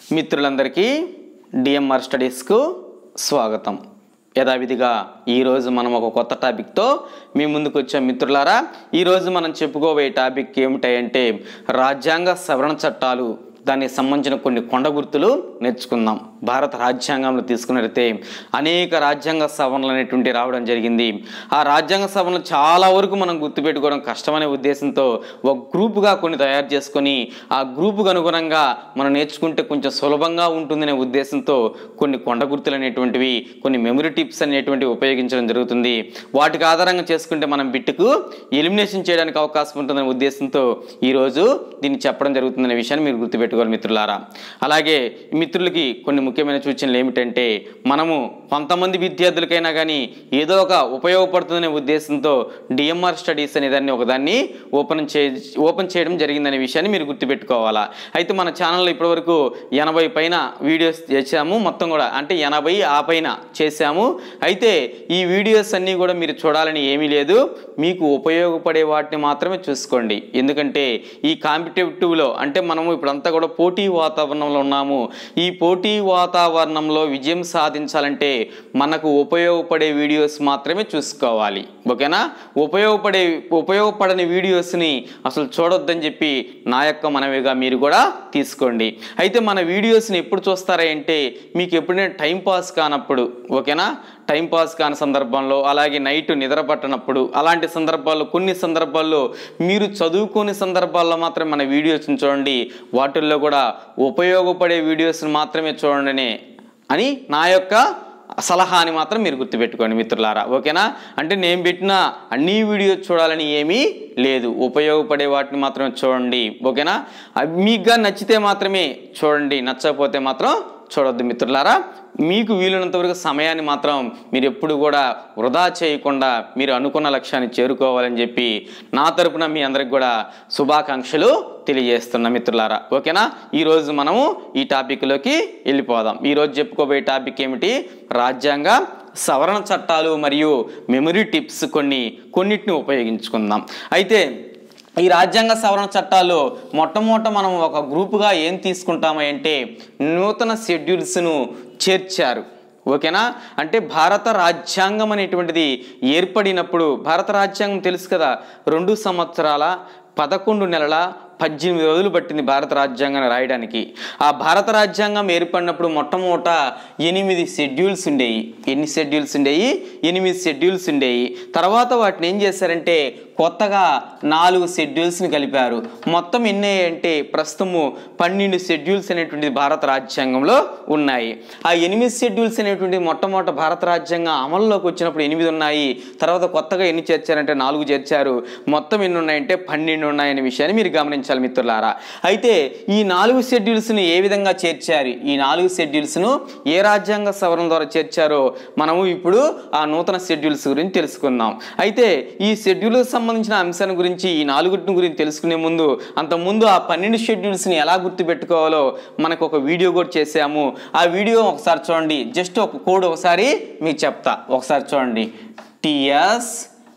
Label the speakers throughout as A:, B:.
A: మిత్రులందరికీ డిఎంఆర్ స్టడీస్కు స్వాగతం యథావిధిగా ఈరోజు మనం ఒక కొత్త టాపిక్తో మీ ముందుకు వచ్చాం మిత్రులారా ఈరోజు మనం చెప్పుకోబోయే టాపిక్ ఏమిటంటే రాజ్యాంగ సవరణ చట్టాలు దానికి సంబంధించిన కొన్ని కొండ గుర్తులు నేర్చుకుందాం భారత రాజ్యాంగంలో తీసుకున్నట్లయితే అనేక రాజ్యాంగ సవరణలు అనేటువంటి రావడం జరిగింది ఆ రాజ్యాంగ సవరణలు చాలా వరకు మనం గుర్తుపెట్టుకోవడం కష్టమనే ఉద్దేశంతో ఒక గ్రూపుగా కొన్ని తయారు చేసుకొని ఆ గ్రూపుకు అనుగుణంగా మనం నేర్చుకుంటే కొంచెం సులభంగా ఉంటుందనే ఉద్దేశంతో కొన్ని కొండ గుర్తులు అనేటువంటివి కొన్ని మెమరీ టిప్స్ అనేటువంటివి ఉపయోగించడం జరుగుతుంది వాటికి ఆధారంగా చేసుకుంటే మనం బిట్టుకు ఎలిమినేషన్ చేయడానికి అవకాశం ఉంటుందనే ఉద్దేశంతో ఈరోజు దీన్ని చెప్పడం జరుగుతుందనే విషయాన్ని మీరు గుర్తుపెట్టుకోవాలి మిత్రులారా అలాగే మిత్రులకి కొన్ని ముఖ్యమైన సూచనలు ఏమిటంటే మనము కొంతమంది విద్యార్థులకైనా కానీ ఏదో ఒక ఉపయోగపడుతుందనే ఉద్దేశంతో డిఎంఆర్ స్టడీస్ అనే దాన్ని ఒకదాన్ని ఓపెన్ చే ఓపెన్ చేయడం జరిగిందనే విషయాన్ని మీరు గుర్తుపెట్టుకోవాలా అయితే మన ఛానల్లో ఇప్పటివరకు ఎనభై పైన వీడియోస్ చేసాము మొత్తం కూడా అంటే ఎనభై ఆ పైన చేశాము అయితే ఈ వీడియోస్ అన్నీ కూడా మీరు చూడాలని ఏమీ లేదు మీకు ఉపయోగపడే వాటిని మాత్రమే చూసుకోండి ఎందుకంటే ఈ కాంపిటేటివ్లో అంటే మనము ఇప్పుడంతా కూడా పోటీ వాతావరణంలో ఉన్నాము ఈ పోటీ వాతావరణంలో విజయం సాధించాలంటే మనకు ఉపయోగపడే వీడియోస్ మాత్రమే చూసుకోవాలి ఓకేనా ఉపయోగపడే ఉపయోగపడని వీడియోస్ని అసలు చూడొద్దని చెప్పి నా యొక్క మనవిగా మీరు కూడా తీసుకోండి అయితే మన వీడియోస్ని ఎప్పుడు చూస్తారా అంటే మీకు ఎప్పుడైనా టైం పాస్ కానప్పుడు ఓకేనా టైం పాస్ కాని సందర్భంలో అలాగే నైట్ నిద్ర పట్టనప్పుడు అలాంటి సందర్భాల్లో కొన్ని సందర్భాల్లో మీరు చదువుకోని సందర్భాల్లో మాత్రం మన వీడియోస్ని చూడండి వాటిల్లో కూడా ఉపయోగపడే వీడియోస్ని మాత్రమే చూడండి అని నా యొక్క సలహా అని మాత్రం మీరు గుర్తుపెట్టుకోండి మిత్రులారా ఓకేనా అంటే నేను పెట్టిన అన్ని వీడియోస్ చూడాలని ఏమీ లేదు ఉపయోగపడే వాటిని మాత్రమే చూడండి ఓకేనా అవి మీకు నచ్చితే మాత్రమే చూడండి నచ్చకపోతే మాత్రం చూడొద్దు మిత్రులారా మీకు వీలున్నంత వరకు సమయాన్ని మాత్రం మీరు ఎప్పుడు కూడా వృధా చేయకుండా మీరు అనుకున్న లక్ష్యాన్ని చేరుకోవాలని చెప్పి నా తరపున మీ అందరికి కూడా శుభాకాంక్షలు తెలియజేస్తున్న మిత్రులారా ఓకేనా ఈరోజు మనము ఈ టాపిక్లోకి వెళ్ళిపోదాం ఈరోజు చెప్పుకోబోయే టాపిక్ ఏమిటి రాజ్యాంగ సవరణ చట్టాలు మరియు మెమరీ టిప్స్ కొన్ని కొన్నిటిని ఉపయోగించుకుందాం అయితే ఈ రాజ్యాంగ సవరణ చట్టాల్లో మొట్టమొదట మనం ఒక గ్రూపుగా ఏం తీసుకుంటాము అంటే నూతన షెడ్యూల్స్ను చేర్చారు ఓకేనా అంటే భారత రాజ్యాంగం అనేటువంటిది ఏర్పడినప్పుడు భారత రాజ్యాంగం తెలుసు కదా రెండు సంవత్సరాల పదకొండు నెలల పద్దెనిమిది రోజులు పట్టింది భారత రాజ్యాంగాన్ని రాయడానికి ఆ భారత రాజ్యాంగం ఏర్పడినప్పుడు మొట్టమొదట ఎనిమిది షెడ్యూల్స్ ఉండేవి ఎన్ని షెడ్యూల్స్ ఉండేవి ఎనిమిది షెడ్యూల్స్ ఉండేవి తర్వాత వాటిని ఏం చేశారంటే కొత్తగా నాలుగు షెడ్యూల్స్ని కలిపారు మొత్తం ఎన్ని అంటే ప్రస్తుతము పన్నెండు షెడ్యూల్స్ అనేటువంటిది భారత రాజ్యాంగంలో ఉన్నాయి ఆ ఎనిమిది షెడ్యూల్స్ అనేటువంటి మొట్టమొదట భారత రాజ్యాంగం అమల్లోకి వచ్చినప్పుడు ఎనిమిది ఉన్నాయి తర్వాత కొత్తగా ఎన్ని చేర్చారంటే నాలుగు చేర్చారు మొత్తం ఎన్ని ఉన్నాయంటే పన్నెండు ఉన్నాయనే విషయాన్ని మీరు గమనించాలి మిత్రులారా అయితే ఈ నాలుగు షెడ్యూల్స్ని ఏ విధంగా చేర్చారు ఈ నాలుగు షెడ్యూల్స్ను ఏ రాజ్యాంగ సవరణ ద్వారా చేర్చారో మనము ఇప్పుడు ఆ నూతన షెడ్యూల్స్ గురించి తెలుసుకుందాం అయితే ఈ షెడ్యూల్కి సంబంధించిన అంశాన్ని గురించి ఈ నాలుగుటిని గురించి తెలుసుకునే ముందు అంత ముందు ఆ పన్నెండు షెడ్యూల్స్ని ఎలా గుర్తుపెట్టుకోవాలో మనకు ఒక వీడియో కూడా చేసాము ఆ వీడియో ఒకసారి చూడండి జస్ట్ ఒక కోడ్ ఒకసారి మీకు చెప్తా ఒకసారి చూడండి TS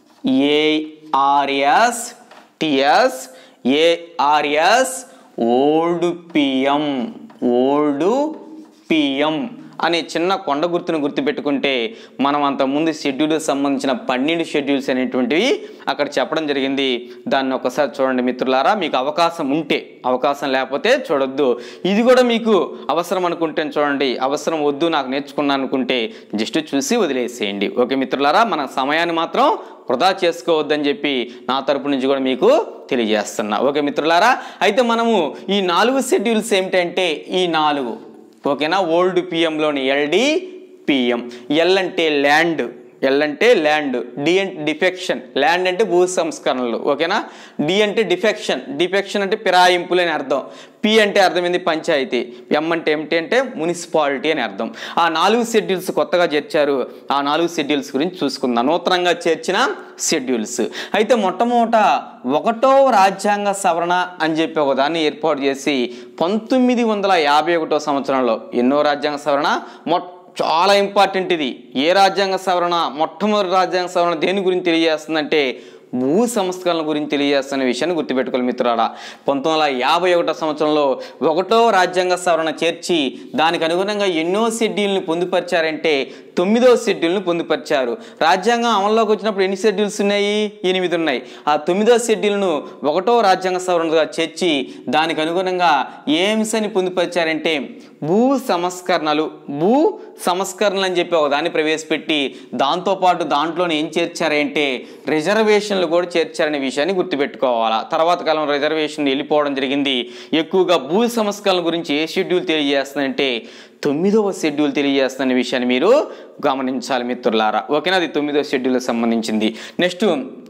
A: ARS TS ARS old PM old PM అనే చిన్న కొండ గుర్తును గుర్తుపెట్టుకుంటే మనం అంత ముందు షెడ్యూల్కి సంబంధించిన పన్నెండు షెడ్యూల్స్ అనేటువంటివి అక్కడ చెప్పడం జరిగింది దాన్ని ఒకసారి చూడండి మిత్రులారా మీకు అవకాశం ఉంటే అవకాశం లేకపోతే చూడొద్దు ఇది కూడా మీకు అవసరం అనుకుంటే చూడండి అవసరం వద్దు నాకు నేర్చుకున్నాను అనుకుంటే జస్ట్ చూసి వదిలేసేయండి ఓకే మిత్రులారా మన సమయాన్ని మాత్రం వృధా చేసుకోవద్దని చెప్పి నా తరపు నుంచి కూడా మీకు తెలియజేస్తున్నా ఓకే మిత్రులారా అయితే మనము ఈ నాలుగు షెడ్యూల్స్ ఏమిటంటే ఈ నాలుగు ఓకేనా ఓల్డ్ పిఎంలోని ఎల్డి పిఎం ఎల్ అంటే ల్యాండ్ ఎల్ అంటే ల్యాండ్ డి అంటే డిఫెక్షన్ ల్యాండ్ అంటే భూ సంస్కరణలు ఓకేనా డి అంటే డిఫెక్షన్ డిఫెక్షన్ అంటే పిరాయింపులు అని అర్థం పి అంటే అర్థమైంది పంచాయతీ ఎం అంటే ఏమిటి అంటే మున్సిపాలిటీ అని అర్థం ఆ నాలుగు షెడ్యూల్స్ కొత్తగా చేర్చారు ఆ నాలుగు షెడ్యూల్స్ గురించి చూసుకుందాం నూతనంగా చేర్చిన షెడ్యూల్స్ అయితే మొట్టమొదట ఒకటో రాజ్యాంగ సవరణ అని చెప్పి ఒక దాన్ని ఏర్పాటు చేసి పంతొమ్మిది వందల యాభై ఒకటో సంవత్సరంలో ఎన్నో రాజ్యాంగ సవరణ మొట్ట చాలా ఇంపార్టెంట్ ఇది ఏ రాజ్యాంగ సవరణ మొట్టమొదటి రాజ్యాంగ సవరణ దేని గురించి తెలియజేస్తుందంటే భూ సంస్కరణల గురించి తెలియజేస్తున్న విషయాన్ని గుర్తుపెట్టుకోవాలి మిత్రులారా పంతొమ్మిది వందల యాభై ఒకటో సంవత్సరంలో ఒకటో రాజ్యాంగ సవరణ చేర్చి దానికి అనుగుణంగా ఎన్నో షెడ్యూల్ని పొందుపరిచారంటే తొమ్మిదో షెడ్యూల్ను పొందుపరిచారు రాజ్యాంగం అమల్లోకి వచ్చినప్పుడు ఎన్ని షెడ్యూల్స్ ఉన్నాయి ఎనిమిది ఉన్నాయి ఆ తొమ్మిదో షెడ్యూల్ను ఒకటో రాజ్యాంగ సవరణగా చేర్చి దానికి అనుగుణంగా ఏ అంశాన్ని పొందుపరిచారంటే భూ సంస్కరణలు భూ సంస్కరణలు అని చెప్పి ఒక దాన్ని ప్రవేశపెట్టి దాంతోపాటు దాంట్లోనే ఏం చేర్చారంటే రిజర్వేషన్లు కూడా చేర్చారనే విషయాన్ని గుర్తుపెట్టుకోవాలా తర్వాత కాలం రిజర్వేషన్ వెళ్ళిపోవడం జరిగింది ఎక్కువగా భూ సంస్కరణల గురించి ఏ షెడ్యూల్ తెలియజేస్తుందంటే తొమ్మిదవ షెడ్యూల్ తెలియజేస్తున్న విషయాన్ని మీరు గమనించాలి మిత్రులారా ఓకేనా అది తొమ్మిదవ షెడ్యూల్కి సంబంధించింది నెక్స్ట్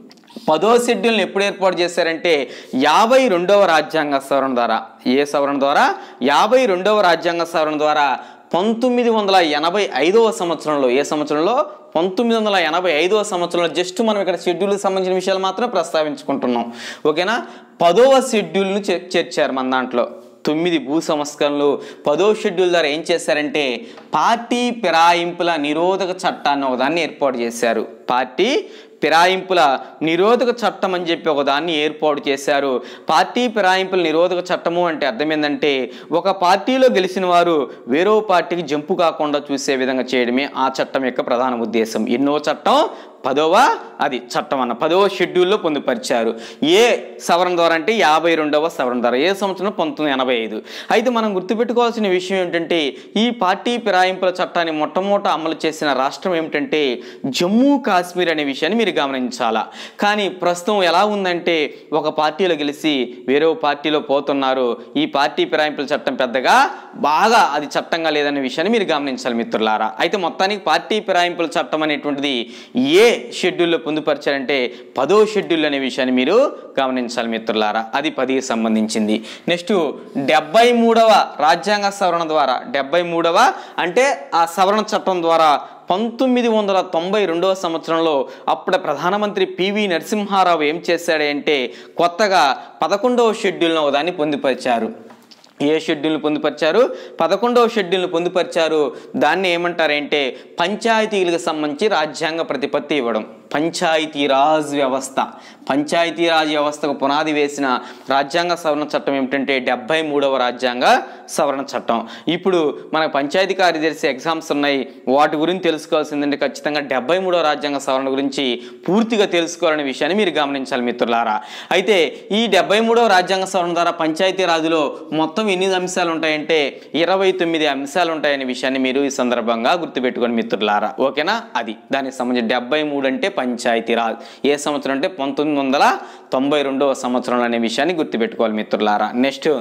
A: పదో షెడ్యూల్ని ఎప్పుడు ఏర్పాటు చేశారంటే యాభై రెండవ రాజ్యాంగ సవరణ ద్వారా ఏ సవరణ ద్వారా యాభై రెండవ రాజ్యాంగ సవరణ ద్వారా పంతొమ్మిది వందల ఎనభై ఐదవ సంవత్సరంలో ఏ సంవత్సరంలో పంతొమ్మిది వందల ఎనభై ఐదవ సంవత్సరంలో జస్ట్ మనం ఇక్కడ షెడ్యూల్కి సంబంధించిన విషయాలు మాత్రమే ప్రస్తావించుకుంటున్నాం ఓకేనా పదవ షెడ్యూల్ను చే- చేర్చారు మన దాంట్లో తొమ్మిది భూ సంస్కరణలు పదో షెడ్యూల్ ద్వారా ఏం చేశారంటే పార్టీ ఫిరాయింపుల నిరోధక చట్టాన్ని ఒకదాన్ని ఏర్పాటు చేశారు పార్టీ ఫిరాయింపుల నిరోధక చట్టం అని చెప్పి ఒకదాన్ని ఏర్పాటు చేశారు పార్టీ ఫిరాయింపుల నిరోధక చట్టము అంటే అర్థం ఏంటంటే ఒక పార్టీలో గెలిచిన వారు వేరో పార్టీకి జంపు కాకుండా చూసే విధంగా చేయడమే ఆ చట్టం యొక్క ప్రధాన ఉద్దేశం ఎన్నో చట్టం పదవ అది చట్టం అన్న పదవ షెడ్యూల్లో పొందుపరిచారు ఏ సవరణ ద్వారా అంటే యాభై రెండవ సవరణ ద్వారా ఏ సంవత్సరం పంతొమ్మిది ఎనభై ఐదు అయితే మనం గుర్తుపెట్టుకోవాల్సిన విషయం ఏంటంటే ఈ పార్టీ ఫిరాయింపుల చట్టాన్ని మొట్టమొదట అమలు చేసిన రాష్ట్రం ఏమిటంటే జమ్మూ కాశ్మీర్ అనే విషయాన్ని మీరు గమనించాలా కానీ ప్రస్తుతం ఎలా ఉందంటే ఒక పార్టీలో గెలిచి వేరే పార్టీలో పోతున్నారు ఈ పార్టీ ఫిరాయింపుల చట్టం పెద్దగా బాగా అది చట్టంగా లేదనే విషయాన్ని మీరు గమనించాలి మిత్రులారా అయితే మొత్తానికి పార్టీ ఫిరాయింపుల చట్టం అనేటువంటిది ఏ షెడ్యూల్లో పొందుపరిచారంటే పదో షెడ్యూల్ అనే విషయాన్ని మీరు గమనించాలి మిత్రులారా అది పదికి సంబంధించింది నెక్స్ట్ డెబ్బై మూడవ రాజ్యాంగ సవరణ ద్వారా డెబ్బై మూడవ అంటే ఆ సవరణ చట్టం ద్వారా పంతొమ్మిది వందల తొంభై రెండవ సంవత్సరంలో అప్పుడే ప్రధానమంత్రి పివి నరసింహారావు ఏం చేశాడంటే కొత్తగా పదకొండవ షెడ్యూల్ను ఒకదాన్ని పొందుపరిచారు ఏ షెడ్యూల్ని పొందుపరిచారు పదకొండవ షెడ్యూల్ని పొందుపరిచారు దాన్ని ఏమంటారంటే పంచాయతీలకు సంబంధించి రాజ్యాంగ ప్రతిపత్తి ఇవ్వడం పంచాయతీరాజ్ వ్యవస్థ పంచాయతీరాజ్ వ్యవస్థకు పునాది వేసిన రాజ్యాంగ సవరణ చట్టం ఏమిటంటే డెబ్బై మూడవ రాజ్యాంగ సవరణ చట్టం ఇప్పుడు మన పంచాయతీ కార్యదర్శి ఎగ్జామ్స్ ఉన్నాయి వాటి గురించి తెలుసుకోవాల్సిందంటే ఖచ్చితంగా డెబ్బై మూడవ రాజ్యాంగ సవరణ గురించి పూర్తిగా తెలుసుకోవాలనే విషయాన్ని మీరు గమనించాలి మిత్రులారా అయితే ఈ డెబ్బై మూడవ రాజ్యాంగ సవరణ ద్వారా పంచాయతీ రాజులో మొత్తం ఎన్ని అంశాలు ఉంటాయంటే ఇరవై తొమ్మిది అంశాలు ఉంటాయనే విషయాన్ని మీరు ఈ సందర్భంగా గుర్తుపెట్టుకోండి మిత్రులారా ఓకేనా అది దానికి సంబంధించి డెబ్బై మూడు అంటే పంచాయతీ రాజ్ ఏ సంవత్సరం అంటే పంతొమ్మిది వందల తొంభై రెండవ సంవత్సరం అనే విషయాన్ని గుర్తుపెట్టుకోవాలి మిత్రులారా నెక్స్ట్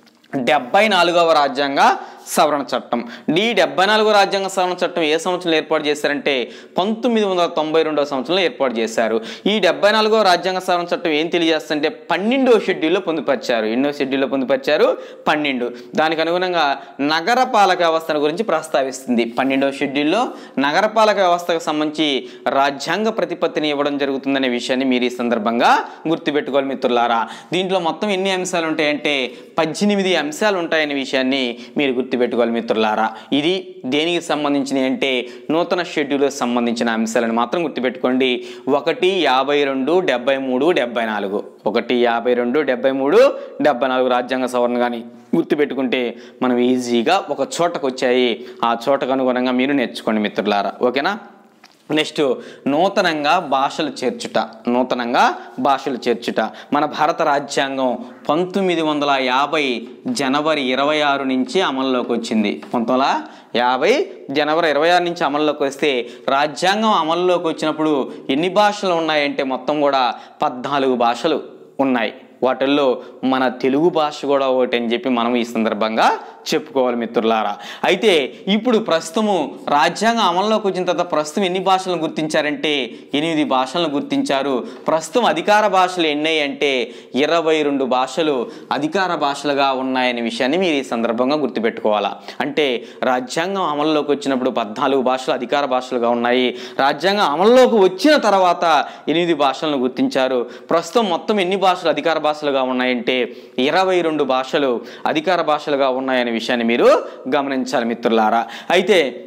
A: డెబ్బై నాలుగవ రాజ్యాంగ సవరణ చట్టం డి డెబ్బై నాలుగో రాజ్యాంగ సవరణ చట్టం ఏ సంవత్సరంలో ఏర్పాటు చేశారంటే పంతొమ్మిది వందల తొంభై రెండవ సంవత్సరంలో ఏర్పాటు చేశారు ఈ డెబ్బై నాలుగో రాజ్యాంగ సవరణ చట్టం ఏం తెలియజేస్తుంటే పన్నెండో షెడ్యూల్లో పొందుపరిచారు ఎన్నో షెడ్యూల్లో పొందుపరిచారు పన్నెండు దానికి అనుగుణంగా నగరపాలక వ్యవస్థను గురించి ప్రస్తావిస్తుంది పన్నెండవ షెడ్యూల్లో నగరపాలక వ్యవస్థకు సంబంధించి రాజ్యాంగ ప్రతిపత్తిని ఇవ్వడం జరుగుతుందనే విషయాన్ని మీరు ఈ సందర్భంగా గుర్తుపెట్టుకోవాలి మిత్రులారా దీంట్లో మొత్తం ఎన్ని అంశాలు ఉంటాయంటే పద్దెనిమిది అంశాలు ఉంటాయనే విషయాన్ని మీరు గుర్తుపెట్టుకోవాలి మిత్రులారా ఇది దేనికి సంబంధించినవి అంటే నూతన షెడ్యూల్కి సంబంధించిన అంశాలను మాత్రం గుర్తుపెట్టుకోండి ఒకటి యాభై రెండు డెబ్బై మూడు డెబ్బై నాలుగు ఒకటి యాభై రెండు డెబ్బై మూడు డెబ్బై నాలుగు రాజ్యాంగ సవరణ కానీ గుర్తుపెట్టుకుంటే మనం ఈజీగా ఒక చోటకు వచ్చాయి ఆ చోటకు అనుగుణంగా మీరు నేర్చుకోండి మిత్రులారా ఓకేనా నెక్స్ట్ నూతనంగా భాషలు చేర్చుట నూతనంగా భాషలు చేర్చుట మన భారత రాజ్యాంగం పంతొమ్మిది వందల యాభై జనవరి ఇరవై ఆరు నుంచి అమల్లోకి వచ్చింది పంతొమ్మిది వందల యాభై జనవరి ఇరవై ఆరు నుంచి అమల్లోకి వస్తే రాజ్యాంగం అమల్లోకి వచ్చినప్పుడు ఎన్ని భాషలు ఉన్నాయంటే మొత్తం కూడా పద్నాలుగు భాషలు ఉన్నాయి వాటిల్లో మన తెలుగు భాష కూడా ఒకటి అని చెప్పి మనం ఈ సందర్భంగా చెప్పుకోవాలి మిత్రులారా అయితే ఇప్పుడు ప్రస్తుతము రాజ్యాంగం అమల్లోకి వచ్చిన తర్వాత ప్రస్తుతం ఎన్ని భాషలను గుర్తించారంటే ఎనిమిది భాషలను గుర్తించారు ప్రస్తుతం అధికార భాషలు ఎన్ని అంటే ఇరవై రెండు భాషలు అధికార భాషలుగా ఉన్నాయనే విషయాన్ని మీరు ఈ సందర్భంగా గుర్తుపెట్టుకోవాలా అంటే రాజ్యాంగం అమల్లోకి వచ్చినప్పుడు పద్నాలుగు భాషలు అధికార భాషలుగా ఉన్నాయి రాజ్యాంగం అమల్లోకి వచ్చిన తర్వాత ఎనిమిది భాషలను గుర్తించారు ప్రస్తుతం మొత్తం ఎన్ని భాషలు అధికార భాషలుగా ఉన్నాయంటే ఇరవై రెండు భాషలు అధికార భాషలుగా ఉన్నాయనే విషయాన్ని మీరు గమనించాలి మిత్రులారా అయితే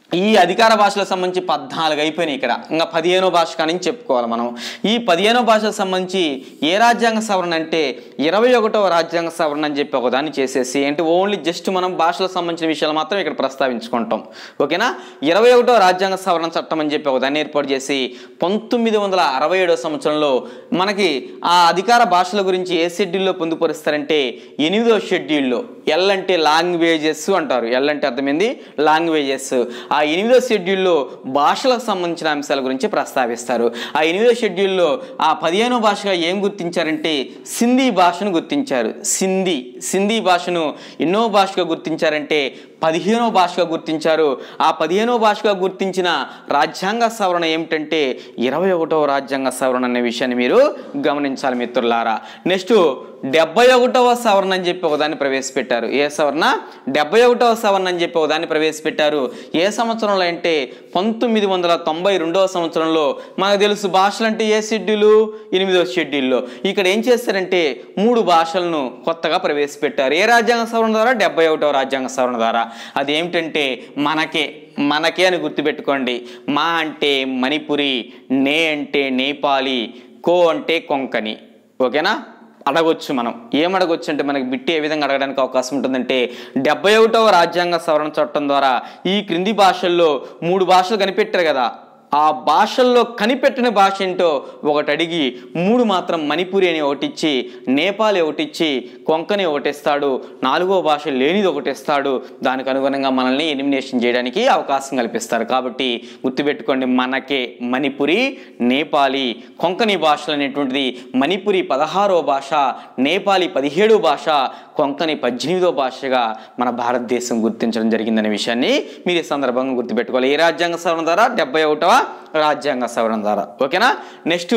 A: ఈ అధికార భాషలకు సంబంధించి పద్నాలుగు అయిపోయినాయి ఇక్కడ ఇంకా పదిహేనో భాష కానీ చెప్పుకోవాలి మనం ఈ పదిహేనో భాషకు సంబంధించి ఏ రాజ్యాంగ సవరణ అంటే ఇరవై ఒకటవ రాజ్యాంగ సవరణ అని చెప్పి ఒకదాన్ని చేసేసి అంటే ఓన్లీ జస్ట్ మనం భాషలకు సంబంధించిన విషయాలు మాత్రం ఇక్కడ ప్రస్తావించుకుంటాం ఓకేనా ఇరవై ఒకటో రాజ్యాంగ సవరణ చట్టం అని చెప్పి ఒకదాన్ని ఏర్పాటు చేసి పంతొమ్మిది వందల అరవై ఏడో సంవత్సరంలో మనకి ఆ అధికార భాషల గురించి ఏ షెడ్యూల్లో పొందుపరుస్తారంటే ఎనిమిదో షెడ్యూల్లో ఎల్ అంటే లాంగ్వేజెస్ అంటారు ఎల్ అంటే అర్థమైంది లాంగ్వేజెస్ ఆ ఎనిమిదో షెడ్యూల్లో భాషలకు సంబంధించిన అంశాల గురించి ప్రస్తావిస్తారు ఆ ఎనిమిదో షెడ్యూల్లో ఆ పదిహేనో భాషగా ఏం గుర్తించారంటే సింధీ భాషను గుర్తించారు సింధీ సింధీ భాషను ఎన్నో భాషగా గుర్తించారంటే పదిహేనో భాషగా గుర్తించారు ఆ పదిహేనో భాషగా గుర్తించిన రాజ్యాంగ సవరణ ఏమిటంటే ఇరవై ఒకటవ రాజ్యాంగ సవరణ అనే విషయాన్ని మీరు గమనించాలి మిత్రులారా నెక్స్ట్ డెబ్బై ఒకటవ సవరణ అని చెప్పి ఒకదాన్ని ప్రవేశపెట్టారు ఏ సవరణ డెబ్బై ఒకటవ సవరణ అని చెప్పి ఒకదాన్ని ప్రవేశపెట్టారు ఏ సంవత్సరంలో అంటే పంతొమ్మిది వందల తొంభై రెండవ సంవత్సరంలో మనకు తెలుసు భాషలు అంటే ఏ షెడ్యూలు ఎనిమిదవ షెడ్యూల్లో ఇక్కడ ఏం చేస్తారంటే మూడు భాషలను కొత్తగా ప్రవేశపెట్టారు ఏ రాజ్యాంగ సవరణ ద్వారా డెబ్బై ఒకటవ రాజ్యాంగ సవరణ ద్వారా అదేమిటంటే మనకే మనకే అని గుర్తుపెట్టుకోండి మా అంటే మణిపురి నే అంటే నేపాలి కో అంటే కొంకణి ఓకేనా అడగొచ్చు మనం ఏం అడగొచ్చు అంటే మనకి బిట్టి ఏ విధంగా అడగడానికి అవకాశం ఉంటుందంటే డెబ్బై ఒకటవ రాజ్యాంగ సవరణ చట్టం ద్వారా ఈ క్రింది భాషల్లో మూడు భాషలు కనిపెట్టారు కదా ఆ భాషల్లో కనిపెట్టిన భాష ఏంటో ఒకటి అడిగి మూడు మాత్రం మణిపురి అని ఒకటిచ్చి నేపాలి ఒకటిచ్చి కొంకణి ఒకటిస్తాడు నాలుగో భాష లేనిది ఒకటిస్తాడు దానికి అనుగుణంగా మనల్ని ఎలిమినేషన్ చేయడానికి అవకాశం కల్పిస్తారు కాబట్టి గుర్తుపెట్టుకోండి మనకే మణిపురి నేపాలి కొంకణి భాషలు అనేటువంటిది మణిపురి పదహారో భాష నేపాలి పదిహేడో భాష కొంకణి పద్దెనిమిదో భాషగా మన భారతదేశం గుర్తించడం జరిగిందనే విషయాన్ని మీరు ఈ సందర్భంగా గుర్తుపెట్టుకోవాలి ఏ రాజ్యాంగ సవరణ ద్వారా డెబ్బై ఒకటవ రాజ్యాంగ సవరణ ద్వారా ఓకేనా నెక్స్ట్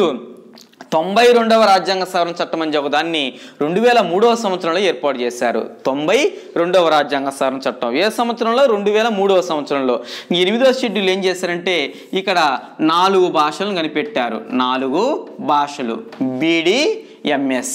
A: తొంభై రెండవ రాజ్యాంగ సవరణ చట్టం అని ఒకదాన్ని రెండు వేల మూడవ సంవత్సరంలో ఏర్పాటు చేశారు తొంభై రెండవ రాజ్యాంగ సవరణ చట్టం ఏ సంవత్సరంలో రెండు వేల మూడవ సంవత్సరంలో ఈ ఎనిమిదవ షెడ్యూల్ ఏం చేశారంటే ఇక్కడ నాలుగు భాషలను కనిపెట్టారు నాలుగు భాషలు బీడి ఎంఎస్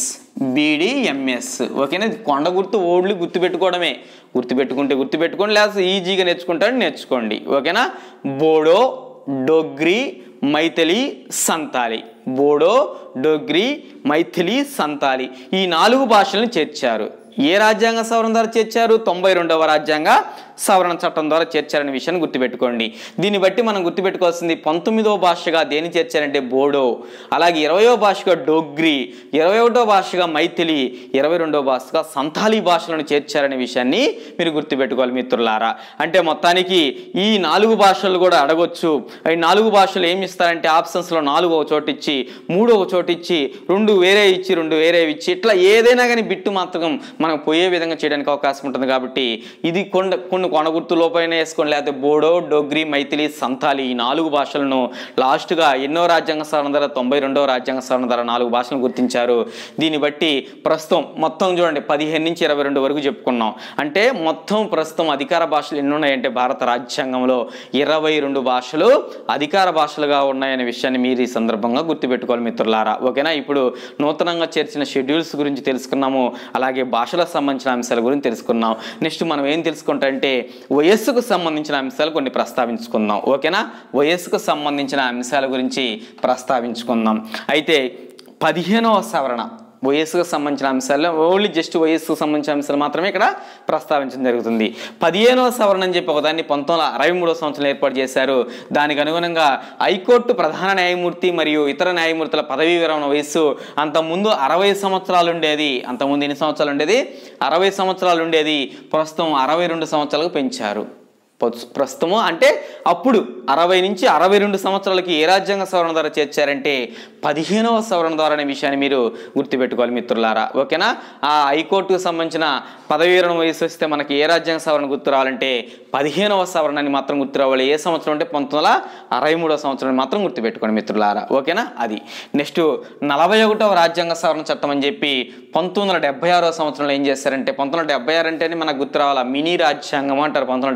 A: బీడిఎంఎస్ ఓకేనా ఇది కొండ గుర్తు ఓడ్లు గుర్తుపెట్టుకోవడమే గుర్తుపెట్టుకుంటే గుర్తుపెట్టుకోండి లేకపోతే ఈజీగా నేర్చుకుంటాడు నేర్చుకోండి ఓకేనా బోడో డోగ్రి మైథిలి సంతాలి బోడో డోగ్రి మైథిలి సంతాలి ఈ నాలుగు భాషలను చేర్చారు ఏ రాజ్యాంగ సవరణ ద్వారా చేర్చారు తొంభై రెండవ రాజ్యాంగ సవరణ చట్టం ద్వారా చేర్చారనే విషయాన్ని గుర్తుపెట్టుకోండి దీన్ని బట్టి మనం గుర్తుపెట్టుకోవాల్సింది పంతొమ్మిదవ భాషగా దేని చేర్చారంటే బోడో అలాగే ఇరవయో భాషగా డోగ్రి ఇరవై ఒకటో భాషగా మైథిలి ఇరవై రెండవ భాషగా సంతాలీ భాషలను చేర్చారనే విషయాన్ని మీరు గుర్తుపెట్టుకోవాలి మిత్రులారా అంటే మొత్తానికి ఈ నాలుగు భాషలు కూడా అడగొచ్చు ఈ నాలుగు భాషలు ఏమి ఇస్తారంటే ఆప్షన్స్లో నాలుగు ఒక చోటు ఇచ్చి మూడు ఒక చోటు ఇచ్చి రెండు వేరే ఇచ్చి రెండు వేరే ఇచ్చి ఇట్లా ఏదైనా కానీ బిట్టు మాత్రం మనం పోయే విధంగా చేయడానికి అవకాశం ఉంటుంది కాబట్టి ఇది కొండ కొన్ని కొన గుర్తు లోపైన వేసుకోండి లేకపోతే బోడో డోగ్రి మైథిలి సంతాలి ఈ నాలుగు భాషలను లాస్ట్గా ఎన్నో రాజ్యాంగ సవరణ ధర తొంభై రెండవ రాజ్యాంగ సవరణ ధర నాలుగు భాషలను గుర్తించారు దీన్ని బట్టి ప్రస్తుతం మొత్తం చూడండి పదిహేను నుంచి ఇరవై రెండు వరకు చెప్పుకున్నాం అంటే మొత్తం ప్రస్తుతం అధికార భాషలు ఎన్ని ఉన్నాయంటే భారత రాజ్యాంగంలో ఇరవై రెండు భాషలు అధికార భాషలుగా ఉన్నాయనే విషయాన్ని మీరు ఈ సందర్భంగా గుర్తుపెట్టుకోవాలి మిత్రులారా ఓకేనా ఇప్పుడు నూతనంగా చేర్చిన షెడ్యూల్స్ గురించి తెలుసుకున్నాము అలాగే భాషలకు సంబంధించిన అంశాల గురించి తెలుసుకున్నాం నెక్స్ట్ మనం ఏం తెలుసుకుంటే వయస్సుకు సంబంధించిన అంశాలు కొన్ని ప్రస్తావించుకుందాం ఓకేనా వయస్సుకు సంబంధించిన అంశాల గురించి ప్రస్తావించుకుందాం అయితే పదిహేనవ సవరణ వయస్సుకు సంబంధించిన అంశాలు ఓన్లీ జస్ట్ వయస్సుకు సంబంధించిన అంశాలు మాత్రమే ఇక్కడ ప్రస్తావించడం జరుగుతుంది పదిహేనవ సవరణ అని చెప్పి ఒకదాన్ని పంతొమ్మిది వందల అరవై మూడవ సంవత్సరంలో ఏర్పాటు చేశారు దానికి అనుగుణంగా హైకోర్టు ప్రధాన న్యాయమూర్తి మరియు ఇతర న్యాయమూర్తుల పదవీ విరమణ వయస్సు అంతకుముందు అరవై సంవత్సరాలు ఉండేది అంతకుముందు ఎన్ని సంవత్సరాలు ఉండేది అరవై సంవత్సరాలు ఉండేది ప్రస్తుతం అరవై రెండు సంవత్సరాలకు పెంచారు ప్రస్తు- ప్రస్తుతము అంటే అప్పుడు అరవై నుంచి అరవై రెండు సంవత్సరాలకి ఏ రాజ్యాంగ సవరణ ద్వారా చేర్చారంటే పదిహేనవ సవరణ ద్వారా అనే విషయాన్ని మీరు గుర్తుపెట్టుకోవాలి మిత్రులారా ఓకేనా ఆ హైకోర్టుకు సంబంధించిన పదవీ విరమణ వయసు వస్తే మనకి ఏ రాజ్యాంగ సవరణ గుర్తు రావాలంటే పదిహేనవ సవరణ అని మాత్రం గుర్తు రావాలి ఏ సంవత్సరం అంటే పంతొమ్మిది వందల అరవై మూడవ సంవత్సరం అని మాత్రం గుర్తుపెట్టుకోండి మిత్రులారా ఓకేనా అది నెక్స్ట్ నలభై ఒకటవ రాజ్యాంగ సవరణ చట్టం అని చెప్పి పంతొమ్మిది వందల డెబ్బై ఆరో సంవత్సరంలో ఏం చేశారంటే పంతొమ్మిది వందల డెబ్బై ఆరు అంటేనే మనకు గుర్తు రావాలా మినీ రాజ్యాంగం అంటారు పంతొమ్మిది వందల డెబ్బై ఆరు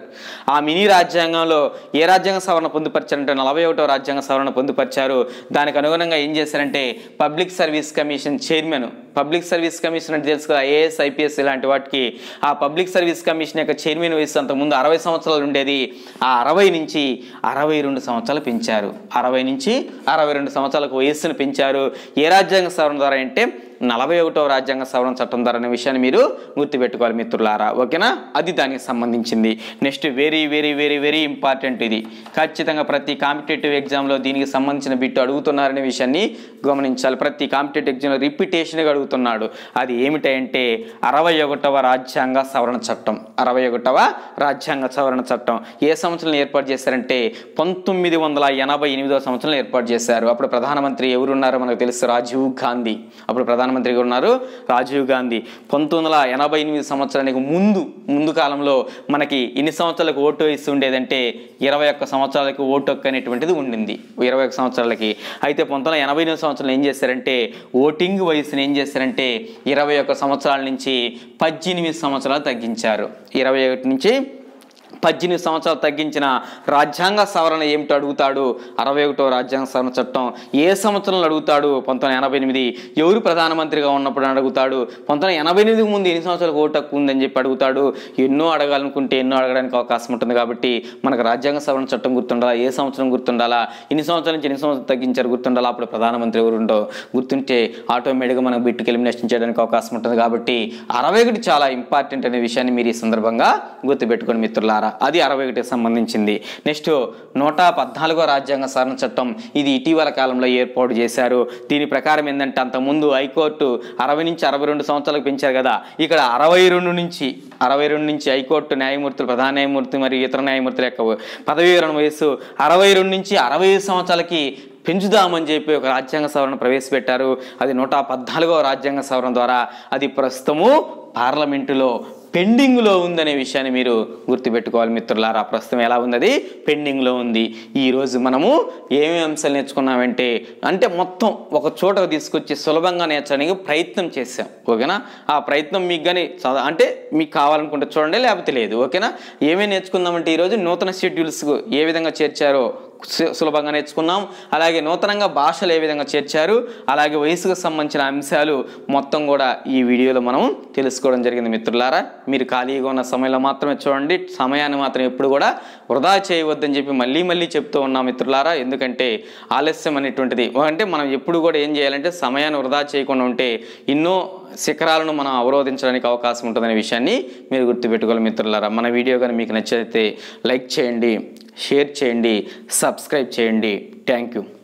A: ఆ మినీ రాజ్యాంగంలో ఏ రాజ్యాంగ సవరణ పొందుపరిచారంటే నలభై ఒకటో రాజ్యాంగ సవరణ పొందుపరిచారు దానికి అనుగుణంగా ఏం చేశారంటే public service commission chairman public service commission అంటే తెలుసు కదా ఐఏఎస్ ఐపీఎస్ ఇలాంటి వాటికి ఆ పబ్లిక్ సర్వీస్ కమిషన్ యొక్క చైర్మన్ వయసు అంతకుముందు అరవై సంవత్సరాలు ఉండేది ఆ అరవై నుంచి అరవై రెండు సంవత్సరాలు పెంచారు అరవై నుంచి అరవై రెండు సంవత్సరాలకు వయస్సును పెంచారు ఏ రాజ్యాంగ సవరణ ద్వారా అంటే నలభై ఒకటో రాజ్యాంగ సవరణ చట్టం ద్వారా అనే విషయాన్ని మీరు గుర్తుపెట్టుకోవాలి మిత్రులారా ఓకేనా అది దానికి సంబంధించింది next very very very very important ఇది ఖచ్చితంగా ప్రతి కాంపిటేటివ్ ఎగ్జామ్లో దీనికి సంబంధించిన బిట్టు అడుగుతున్నారనే విషయాన్ని గమనించాలి ప్రతి కాంపిటేటివ్ ఎగ్జామ్లో రిపిటేషన్గా అడుగుతున్నాడు అది ఏమిటంటే అరవై ఒకటవ రాజ్యాంగ సవరణ చట్టం అరవై ఒకటవ రాజ్యాంగ సవరణ చట్టం ఏ సంవత్సరంలో ఏర్పాటు చేశారంటే పంతొమ్మిది వందల ఎనభై ఎనిమిదవ సంవత్సరంలో ఏర్పాటు చేశారు అప్పుడు ప్రధానమంత్రి ఎవరున్నారో మనకు తెలుసు రాజీవ్ గాంధీ అప్పుడు ప్రధానమంత్రిగా ఉన్నారు రాజీవ్ గాంధీ పంతొమ్మిది వందల ఎనభై ఎనిమిది సంవత్సరానికి ముందు ముందు కాలంలో మనకి ఎన్ని సంవత్సరాలకు ఓటు వయసు ఉండేదంటే ఇరవై ఒక్క సంవత్సరాలకు ఓటు హక్కు అనేటువంటిది ఉండింది ఇరవై ఒక్క సంవత్సరాలకి అయితే పంతొమ్మిది వందల ఎనభై ఎనిమిది సంవత్సరాలు ఏం చేశారంటే ఓటింగ్ వయసుని ఏం చేశారంటే ఇరవై ఒక్క సంవత్సరాల నుంచి పద్దెనిమిది సంవత్సరాలు తగ్గించారు ఇరవై ఒకటి నుంచి పద్దెనిమిది సంవత్సరాలు తగ్గించిన రాజ్యాంగ సవరణ ఏమిటి అడుగుతాడు అరవై ఒకటో రాజ్యాంగ సవరణ చట్టం ఏ సంవత్సరంలో అడుగుతాడు పంతొమ్మిది ఎనభై ఎనిమిది ఎవరు ప్రధానమంత్రిగా ఉన్నప్పుడు అని అడుగుతాడు పంతొమ్మిది ఎనభై ఎనిమిదికి ముందు ఎన్ని సంవత్సరాలకు ఓటు హక్కు ఉందని చెప్పి అడుగుతాడు ఎన్నో అడగాలనుకుంటే ఎన్నో అడగడానికి అవకాశం ఉంటుంది కాబట్టి మనకు రాజ్యాంగ సవరణ చట్టం గుర్తుండాలా ఏ సంవత్సరం గుర్తుండాలా ఎన్ని సంవత్సరాల నుంచి ఎన్ని సంవత్సరాలు తగ్గించారు గుర్తుండాలా అప్పుడు ప్రధానమంత్రి ఎవరు ఉండో గుర్తుంటే ఆటోమేటిక్గా మనకు బిట్టుకు ఎలిమినేషన్ చేయడానికి అవకాశం ఉంటుంది కాబట్టి అరవై ఒకటి చాలా ఇంపార్టెంట్ అనే విషయాన్ని మీరు ఈ సందర్భంగా గుర్తుపెట్టుకోండి మిత్రులారా అది అరవై ఒకటికి సంబంధించింది నెక్స్ట్ నూట పద్నాలుగో రాజ్యాంగ సవరణ చట్టం ఇది ఇటీవల కాలంలో ఏర్పాటు చేశారు దీని ప్రకారం ఏంటంటే అంతకుముందు హైకోర్టు అరవై నుంచి అరవై రెండు సంవత్సరాలకు పెంచారు కదా ఇక్కడ అరవై రెండు నుంచి అరవై రెండు నుంచి హైకోర్టు న్యాయమూర్తులు ప్రధాన న్యాయమూర్తి మరియు ఇతర న్యాయమూర్తుల యొక్క పదవీ విరమణ వయస్సు అరవై రెండు నుంచి అరవై ఐదు సంవత్సరాలకి పెంచుదామని చెప్పి ఒక రాజ్యాంగ సవరణ ప్రవేశపెట్టారు అది నూట పద్నాలుగో రాజ్యాంగ సవరణ ద్వారా అది ప్రస్తుతము పార్లమెంటులో పెండింగ్లో ఉందనే విషయాన్ని మీరు గుర్తుపెట్టుకోవాలి మిత్రులారా ప్రస్తుతం ఎలా ఉంది అది పెండింగ్లో ఉంది ఈరోజు మనము ఏమేమి అంశాలు నేర్చుకున్నామంటే అంటే మొత్తం ఒక చోటకు తీసుకొచ్చి సులభంగా నేర్చడానికి ప్రయత్నం చేసాం ఓకేనా ఆ ప్రయత్నం మీకు కానీ చద అంటే మీకు కావాలనుకుంటే చూడండి లేకపోతే లేదు ఓకేనా ఏమేమి నేర్చుకుందామంటే ఈరోజు నూతన షెడ్యూల్స్ ఏ విధంగా చేర్చారో సు- సులభంగా నేర్చుకున్నాం అలాగే నూతనంగా భాషలు ఏ విధంగా చేర్చారు అలాగే వయసుకు సంబంధించిన అంశాలు మొత్తం కూడా ఈ వీడియోలో మనం తెలుసుకోవడం జరిగింది మిత్రులారా మీరు ఖాళీగా ఉన్న సమయంలో మాత్రమే చూడండి సమయాన్ని మాత్రం ఎప్పుడు కూడా వృధా చేయవద్దని చెప్పి మళ్ళీ మళ్ళీ చెప్తూ ఉన్నాం మిత్రులారా ఎందుకంటే ఆలస్యం అనేటువంటిది అంటే మనం ఎప్పుడు కూడా ఏం చేయాలంటే సమయాన్ని వృధా చేయకుండా ఉంటే ఎన్నో శిఖరాలను మనం అవరోధించడానికి అవకాశం ఉంటుందనే విషయాన్ని మీరు గుర్తుపెట్టుకోవాలి మిత్రులారా మన వీడియో కానీ మీకు నచ్చితే లైక్ చేయండి షేర్ చేయండి సబ్స్క్రైబ్ చేయండి థ్యాంక్ యూ